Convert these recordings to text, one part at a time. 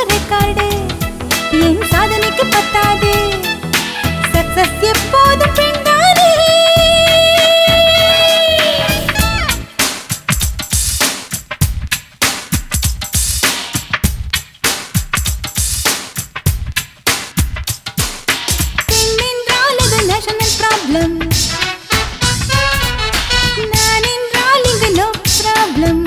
Book record என் சாதனைக்கு பத்தாது சக்சஸ் எப்போதும் பெண்தானே பெண் என்றால் அது நேஷனல் ப்ராப்ளம் நான் என்றால் இங்கு நோ ப்ராப்ளம்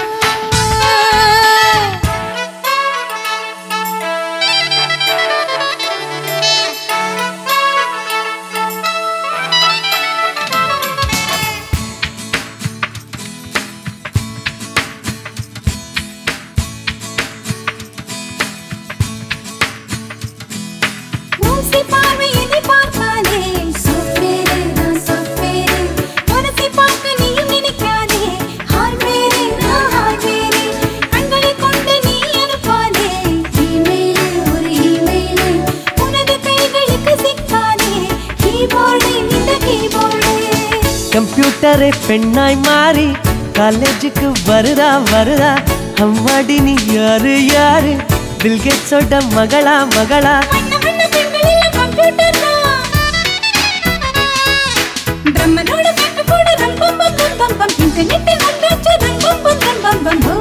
ஊசி பார்வை என்னை பார்க்காதே சொற்பேரு நான் சொற்பேரு மனசை பார்க்க நீயும் நினைக்காதே ஹார்வேரு நான் ஹார்வேரு கண்களை கொண்டு நீ அனுப்பாதே இமெயிலு ஒரு இமெயிலு உனது கைகளுக்கு சிக்காதே கீபோர்டு இந்த கீபோர்டு கம்ப்யூட்டரே பெண்ணாய் மாறி காலேஜுக்கு வருதா வருதா அம்மாடி நீ யாரு யாரு பில்கேட்ஸோட மகளா மகளா வண்ண வண்ண பெண்கள் எல்லாம் கம்ப்யூட்டர் தான் பிரம்மனோட பேக்கு கூட ரம்பம் பம் பம் பம் பம் இன்டர்நெட்டில் வந்தாச்சு ரம்பம் பம் பம் பம் பம் ஓ.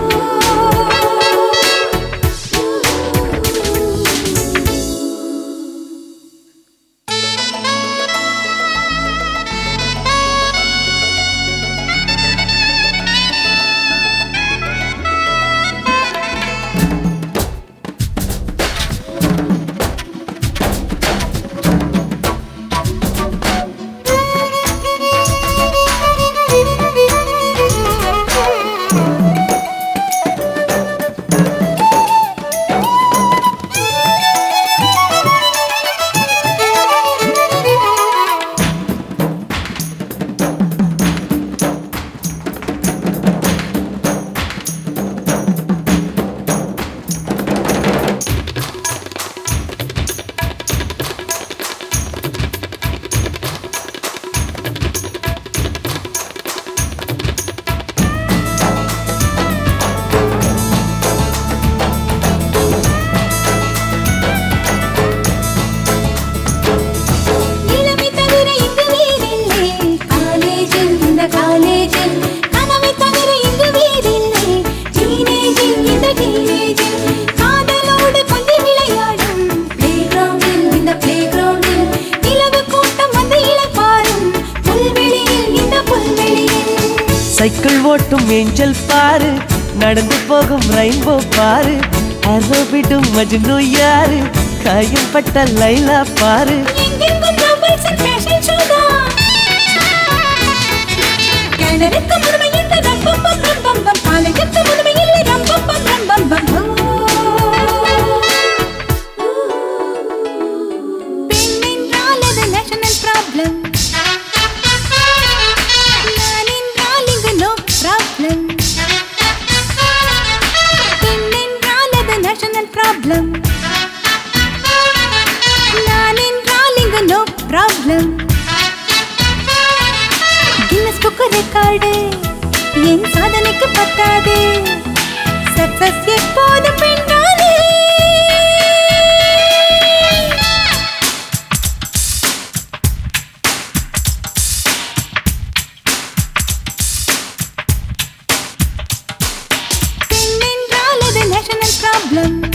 இளமை தவிர இங்கு வேறில்லை காலேஜில் இந்த காலேஜில் கனவை தவிர இங்கு வேறில்லை டீனேஜில் இந்த டீனேஜில் காதலோடு கொஞ்சம் விளையாடும் பிளேகிரவுண்டில் இந்த பிளேகிரவுண்டில் நிலவு கூட்டம் வந்து இளைப்பாரும் புல்வெளியில் இந்த புல்வெளியில் சைக்கிள் ஓட்டும் ஏஞ்சல் பாரு நடந்து போகும் ரெயின்போ பாரு அரோ விடும் மஜ்னு யாரு காயம் பட்ட லைலா பாரு எங்கெங்கும் நம்பர்ஸ் அண்ட் ஃபேஷன் ஷோ தான் கிணறுக்கு முழுமை இல்லை ரம்பம் பம் ரம்பம் பம் பாலைக்கு முழுமை இல்லை ரம்பம் பம் ரம்பம் பம் பெண் என்றால் அது நேஷனல் ப்ராப்ளம் நான் என்றால் இங்கு நோ ப்ராப்ளம் பெண் என்றால் அது நேஷனல் ப்ராப்ளம் நான் என்றால் இங்கு no problem Guinness book record என் சாதனைக்கு பத்தாது சக்சஸ் எப்போதும் பெண்ணாலே பெண் என்றால் அது நேஷனல் ப்ராப்ளம்